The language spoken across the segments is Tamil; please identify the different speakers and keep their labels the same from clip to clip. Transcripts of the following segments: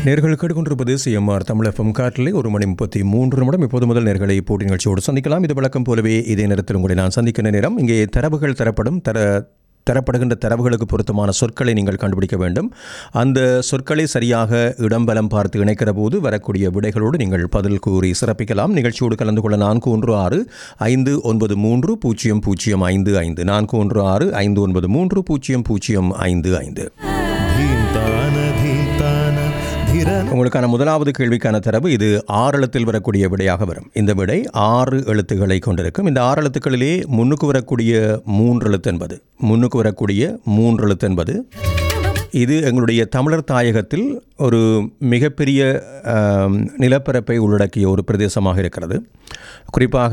Speaker 1: நேர்கள் கேட்டுக்கொண்டிருப்பது சிஎம்ஆர் தமிழ் எஃப்எம் காற்றிலே ஒரு மணி முப்பத்தி மூன்று நிமிடம் இப்போது முதல் நேர்களை போட்டி நிகழ்ச்சியோடு சந்திக்கலாம் இது வழக்கம் போலவே இதே நேரத்தில் உங்களை நான் சந்திக்கின்ற நேரம் இங்கே தரவுகள் தரப்படும் தர தரப்படுகின்ற தரவுகளுக்கு பொருத்தமான சொற்களை நீங்கள் கண்டுபிடிக்க வேண்டும் அந்த சொற்களை சரியாக இடம்பலம் பார்த்து இணைக்கிற போது வரக்கூடிய விடைகளோடு நீங்கள் பதில் கூறி சிறப்பிக்கலாம் நிகழ்ச்சியோடு கலந்து கொள்ள நான்கு ஒன்று ஆறு ஐந்து ஒன்பது மூன்று பூஜ்ஜியம் பூஜ்ஜியம் ஐந்து ஐந்து நான்கு ஒன்று ஆறு ஐந்து ஒன்பது மூன்று பூஜ்ஜியம் பூஜ்ஜியம் ஐந்து ஐந்து
Speaker 2: ಧೀಂತಾನ ಧೀಂತಾನ ಧಿರನ
Speaker 1: உங்களுக்கான முதலாவது கேள்விக்கான தரவு இது ஆறு எழுத்தில் வரக்கூடிய விடையாக வரும் இந்த விடை ஆறு எழுத்துக்களை கொண்டிருக்கும் இந்த ஆறு எழுத்துக்களிலே முன்னுக்கு வரக்கூடிய மூன்று எழுத்து என்பது முன்னுக்கு வரக்கூடிய மூன்று எழுத்து என்பது இது எங்களுடைய தமிழர் தாயகத்தில் ஒரு மிகப்பெரிய ஆம், நிலப்பரப்பை உள்ளடக்கிய ஒரு பிரதேசமாக இருக்கிறது குறிப்பாக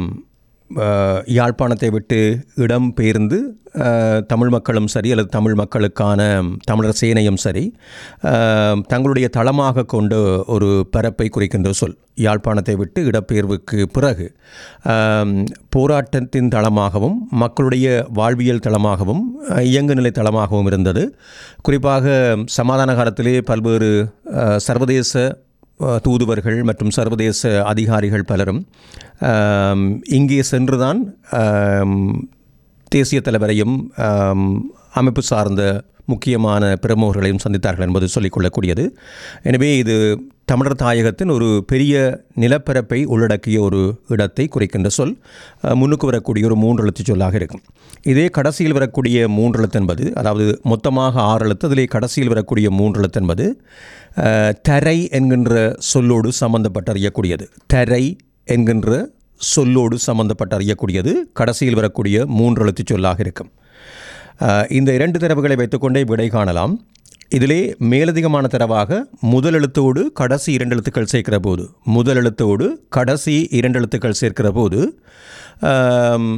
Speaker 1: ஆ, யாழ்ப்பாணத்தை விட்டு இடம் பெயர்ந்து ஆ, தமிழ் மக்களும் சரி அல்லது தமிழ் மக்களுக்கான தமிழர் சேனையும் சரி ஆ, தங்களுடைய தளமாக கொண்ட ஒரு பரப்பை குறிக்கின்ற சொல் யாழ்ப்பாணத்தை விட்டு இடப்பெயர்வுக்கு பிறகு ஆம், போராட்டத்தின் தளமாகவும் மக்களுடைய வாழ்வியல் தளமாகவும் ஆ, இயங்குநிலை தளமாகவும் இருந்தது குறிப்பாக சமாதான காலத்திலே பல்வேறு ஆ, சர்வதேச அஹ், தூதுவர்கள் மற்றும் சர்வதேச அதிகாரிகள் பலரும் ஆம், இங்கே சென்றுதான் ஆம், தேசிய தலைவரையும் ஆம், அமைப்பு சார்ந்த முக்கியமான பிரமுகர்களையும் சந்தித்தார்கள் என்பது சொல்லிக்கொள்ளக்கூடியது எனவே இது தமிழர் தாயகத்தின் ஒரு பெரிய நிலப்பரப்பை உள்ளடக்கிய ஒரு இடத்தை குறிக்கின்ற சொல் அஹ், முன்னுக்கு வரக்கூடிய ஒரு மூன்று எழுத்து சொல்லாக இருக்கும் இதே கடைசியில் வரக்கூடிய மூன்று எழுத்து என்பது அதாவது மொத்தமாக ஆறு எழுத்து அதிலே கடைசியில் வரக்கூடிய மூன்று எழுத்து என்பது அஹ், தரை என்கின்ற சொல்லோடு சம்பந்தப்பட்டு அறியக்கூடியது தரை என்கின்ற சொல்லோடு சம்பந்தப்பட்டு அறியக்கூடியது கடைசியில் வரக்கூடிய மூன்று எழுத்து சொல்லாக இருக்கும் அஹ், இந்த இரண்டு தரவுகளை வைத்துக்கொண்டே விடை காணலாம் இதிலே மேலதிகமான தரவாக முதல் எழுத்தோடு கடைசி இரண்டு எழுத்துக்கள் சேர்க்கிற போது முதல் எழுத்தோடு கடைசி இரண்டு எழுத்துக்கள் சேர்க்கிற போது ஆம்,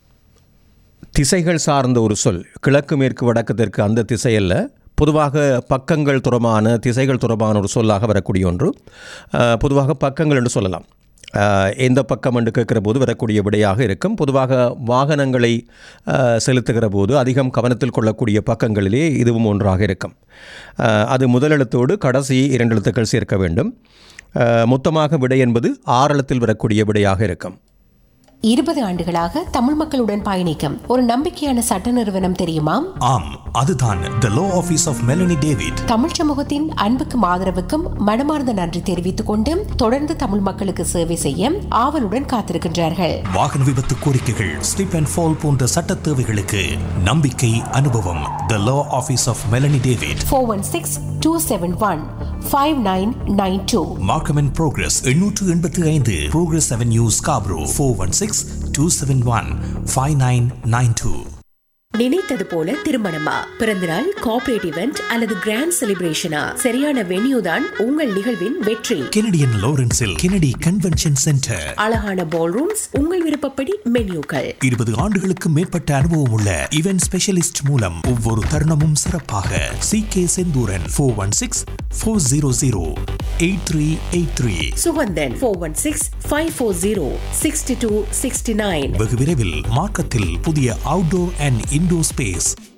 Speaker 1: திசைகள் சார்ந்த ஒரு சொல் கிழக்கு மேற்கு வடக்கு தெற்கு அந்த திசையல்ல பொதுவாக பக்கங்கள் தொடர்பான திசைகள் தொடர்பான ஒரு சொல்லாக வரக்கூடிய ஒன்று அஹ், பொதுவாக பக்கங்கள் என்று சொல்லலாம் அஹ், எந்த பக்கம் என்று கேட்கிற போது வரக்கூடிய விடையாக இருக்கும் பொதுவாக வாகனங்களை அஹ், செலுத்துகிற போது அதிகம் கவனத்தில் கொள்ளக்கூடிய பக்கங்களிலே இதுவும் ஒன்றாக இருக்கும் அஹ், அது முதலெழுத்தோடு கடைசி இரண்டு எழுத்துக்கள் சேர்க்க வேண்டும் அஹ், மொத்தமாக விடை என்பது ஆறெழுத்தில் வரக்கூடிய விடையாக இருக்கும்
Speaker 3: இருபது ஆண்டுகளாக தமிழ் மக்களுடன் பயணிக்கும் ஒரு நம்பிக்கையான சட்ட நிறுவனம் தெரியுமா
Speaker 2: ஆம் அதுதான் the law office of Melanie David
Speaker 3: Tamil சமூகத்தின் அன்புக்கும் ஆதரவுக்கும் மனமார்ந்த நன்றி தெரிவித்துக் கொண்டு தொடர்ந்து தமிழ் மக்களுக்கு சேவை செய்ய ஆவலுடன் காத்திருக்கின்றார்கள்
Speaker 2: வாகன விபத்து கோரிக்கைகள் ஸ்லிப் அண்ட் ஃபால் போன்ற சட்ட தேவைகளுக்கு நம்பிக்கை அனுபவம் the law office of Melanie David
Speaker 3: four one six two seven one five nine nine two
Speaker 2: Markham and Progress எண்ணூற்று எண்பத்தி ஐந்து Progress Avenue Scarborough four one six two seven one five nine nine two
Speaker 4: நினைத்தது போல திருமணமா பிறந்தநாள் கார்ப்பரேட் இவெண்ட் அல்லது கிராண்ட் செலிப்ரேஷனா சரியான வென்யூ தான் உங்கள் நிகழ்வின் வெற்றி
Speaker 2: கெனடியன் லாரன்ஸில் கெனடி கன்வென்ஷன் சென்டர்
Speaker 4: அழகான பால் ரூம்ஸ் உங்கள் விருப்பப்படி மென்யூக்கள்
Speaker 2: இருபது ஆண்டுகளுக்கு மேற்பட்ட அனுபவம் உள்ள இவென்ட் ஸ்பெஷலிஸ்ட் மூலம் ஒவ்வொரு தருணமும் சிறப்பாக C K Senthuran four one six four zero zero eight three eight three
Speaker 4: Suganthan four one six five four zero sixty two sixty nine
Speaker 2: வெகு விரைவில் மார்க்கத்தில் புதிய அவுட்டோர் அண்ட் இன்டோர் ஸ்பேஸ்